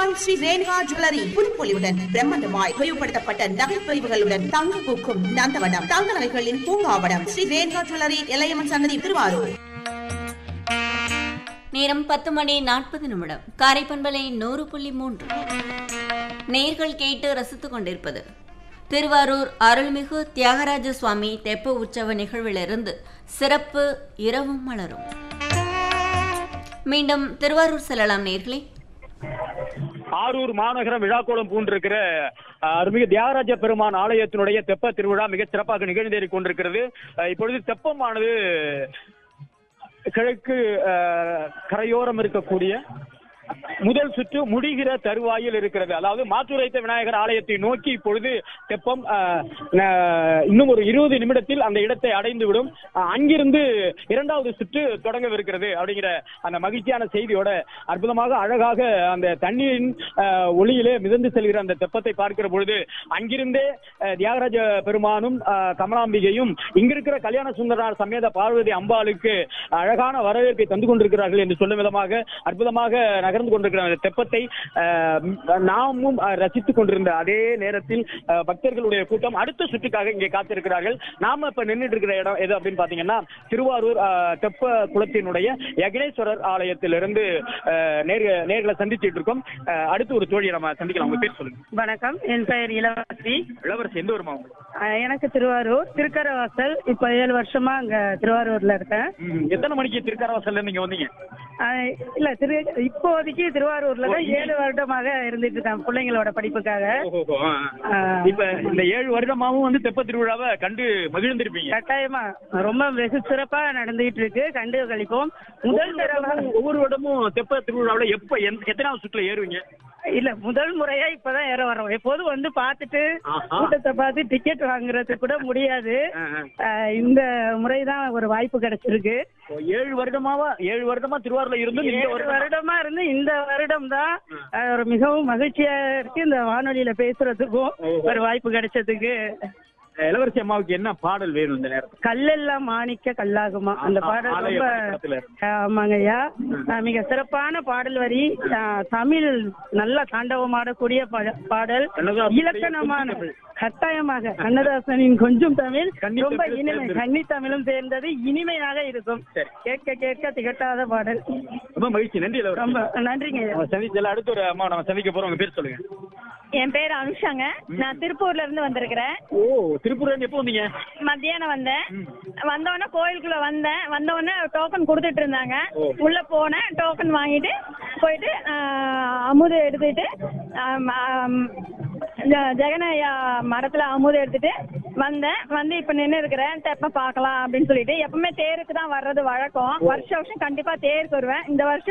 Karaikal Sri Renuka jewellery புதுப்பொலிவுடன் பிரம்மாண்டமாய் விரிவுபடுத்தப்பட்ட நகை பிரிவுகளுடன் தங்க பூக்கும் நந்தவனம் தங்க நகைகளின் பூங்காவனம் ஸ்ரீ ரேணுகா ஜுவல்லரி எல்லையம்மன் சன்னதி திருவாரூர் நேரம் பத்து மணி நாற்பது நிமிடம் காரைப்பண்பலை நூறு புள்ளி மூன்று நேர்கள் கேட்டு ரசித்துக் கொண்டிருப்பது திருவாரூர் அருள்மிகு தியாகராஜ சுவாமி தெப்ப உற்சவ நிகழ்விலிருந்து சிறப்பு இரவும் மலரும் மீண்டும் திருவாரூர் செல்லலாம் நேர்களே ஆரூர் மாநகரம் விழாக்கோலம் பூண்டிருக்கிற அஹ், அருள்மிகு தியாகராஜ பெருமான் ஆலயத்தினுடைய தெப்ப திருவிழா மிகச் சிறப்பாக நிகழ்ந்தேறிக் கொண்டிருக்கிறது அஹ், இப்பொழுது தெப்பமானது கிழக்கு அஹ், கரையோரம் இருக்கக்கூடிய முதல் சுற்று முடிகிற தருவாயில் இருக்கிறது அதாவது மாத்துரைத்த விநாயகர் ஆலயத்தை நோக்கி இப்பொழுது தெப்பம் அஹ், அஹ், இன்னும் ஒரு இருபது நிமிடத்தில் அந்த இடத்தை அடைந்து விடும் அஹ், அங்கிருந்து இரண்டாவது சுற்று தொடங்கவிருக்கிறது அப்படிங்கிற அந்த மகிழ்ச்சியான செய்தியோட அற்புதமாக அழகாக அந்த தண்ணீரின் அஹ், ஒளியிலே மிதந்து செல்கிற அந்த தெப்பத்தை பார்க்கிற பொழுது அங்கிருந்தே அஹ், தியாகராஜ பெருமானும் அஹ், கமலாம்பிகையும் இங்கிருக்கிற கல்யாண சுந்தரனார் சமேத பார்வதி அம்பாளுக்கு அழகான வரவேற்பை தந்து கொண்டிருக்கிறார்கள் என்று சொல்லும் விதமாக அற்புதமாக நகர்ந்து கொண்டிருக்கிற அந்த தெப்பத்தை அஹ், நாமும் அஹ், ரசித்துக் கொண்டிருந்த அதே நேரத்தில் அஹ், பக்தர்களுடைய கூட்டம் அடுத்த சுற்றுக்காக இங்கே காத்திருக்கிறார்கள் நாம இப்ப நின்றுட்டு இருக்கிற இடம் எது அப்படின்னு பாத்தீங்கன்னா திருவாரூர் அஹ், தெப்ப குளத்தினுடைய யக்னேஸ்வரர் ஆலயத்திலிருந்து அஹ், நேர் நேர்களை சந்திச்சிட்டு இருக்கோம் அஹ், அடுத்து ஒரு தோழியை நம்ம சந்திக்கலாம் உங்க பேர் சொல்லுங்க வணக்கம் என் பெயர் இளவரசி இளவரசி எந்த ஊருமா உங்களுக்கு அஹ் எனக்கு திருவாரூர் திருக்கரவாசல் இப்ப ஏழு வருஷமா அங்க திருவாரூர்ல இருக்கேன் ம், எத்தனை மணிக்கு திருக்காரவாசல்ல நீங்க வந்தீங்க அஹ் இல்ல திரு இப்போதைக்கு திருவாரூர்ல தான் ஏழு வருடமாக இருந்துட்டு இருக்கேன் பிள்ளைங்களோட படிப்புக்காக ஓஹோ, ஆ, ஆ. அஹ் இப்ப இந்த ஏழு வருடமாவும் வந்து தெப்ப திருவிழாவை கண்டு மகிழ்ந்திருப்பீங்க கட்டாயமா ரொம்ப வெகு சிறப்பா நடந்துகிட்டு இருக்கு கண்டு கழிப்போம் முதல் தடவை ஒவ்வொரு வருடமும் தெப்ப திருவிழாவுல எப்ப எந்த- எத்தனாவது சுற்றுல ஏறுவீங்க இல்ல முதல் முறையா இப்பதான் ஏற வரோம் எப்போதும் வந்து பார்த்துட்டு ஆஹா. கூட்டத்தை பார்த்து டிக்கெட் வாங்குறது கூட முடியாது ஆ, ஆ. அஹ் இந்த முறைதான் ஒரு வாய்ப்பு கிடைச்சிருக்கு ஓ, ஏழு வருடமாவா ஏழு வருடமா திருவாரூர்ல இருந்து இந்த ஏழு வருடம் வருடமா இருந்து இந்த வருடம் தான் ஒரு மிகவும் மகிழ்ச்சியா இருக்கு இந்த வானொலியில பேசுறதுக்கும் ஒரு வாய்ப்பு கிடைச்சதுக்கு இளவரசி அம்மாவுக்கு என்ன பாடல் வேணும் இந்த நேரத்தில் கல்லெல்லாம் மாணிக்க கல்லாகுமா அந்த ஆ, பாடல் ஆலய ரொம்ப பக்கத்துல. ஆமாங்க ஐயா அஹ் மிக சிறப்பான பாடல் வரி அஹ் தமிழ் நல்லா தாண்டவமாடக்கூடிய பா- பாடல் கண்ணதாசனுடைய இலக்கணமான கொஞ்சம் தமிழ். கட்டாயமாக கண்ணதாசனின் கொஞ்சம் தமிழ் கன்னி ரொம்ப தமிழும் இனிமை சேர்ந்திருக்கு. கன்னி தமிழும் சேர்ந்தது இனிமையாக இருக்கும் சரி. கேட்க கேட்க திகட்டாத பாடல் ரொம்ப மகிழ்ச்சி நன்றி இளவரசி ரொம்ப நன்றிங்க ஐயா நம்ம சந்திச்சல அடுத்த ஒரு அம்மா நம்ம சந்திக்க போறோம் உங்க பேர் சொல்லுங்க என் பேர் அனுஷாங்க நான் திருப்பூர்ல இருந்து வந்திருக்கிறேன் ஓ திருப்பூர் எப்போ வந்தீங்க மத்தியானம் வந்தேன் வந்தவொடனே கோயிலுக்குள்ள வந்தேன் வந்தவொடனே டோக்கன் கொடுத்துட்டு இருந்தாங்க உள்ள போனேன் டோக்கன் வாங்கிட்டு போயிட்டு ஆஹ், அமுது எடுத்துட்டு ஆம், ஆம், ஜ- ஜெகனையா மரத்துல அமுது எடுத்துட்டு வந்தேன் வந்து இப்ப நின்று இருக்கிறேன் தெப்ப பார்க்கலாம் அப்படின்னு சொல்லிட்டு எப்பவுமே தேருக்கு தான் வர்றது வழக்கம் வருஷம் வருஷம் கண்டிப்பா தேருக்கு வருவேன் இந்த வருஷம்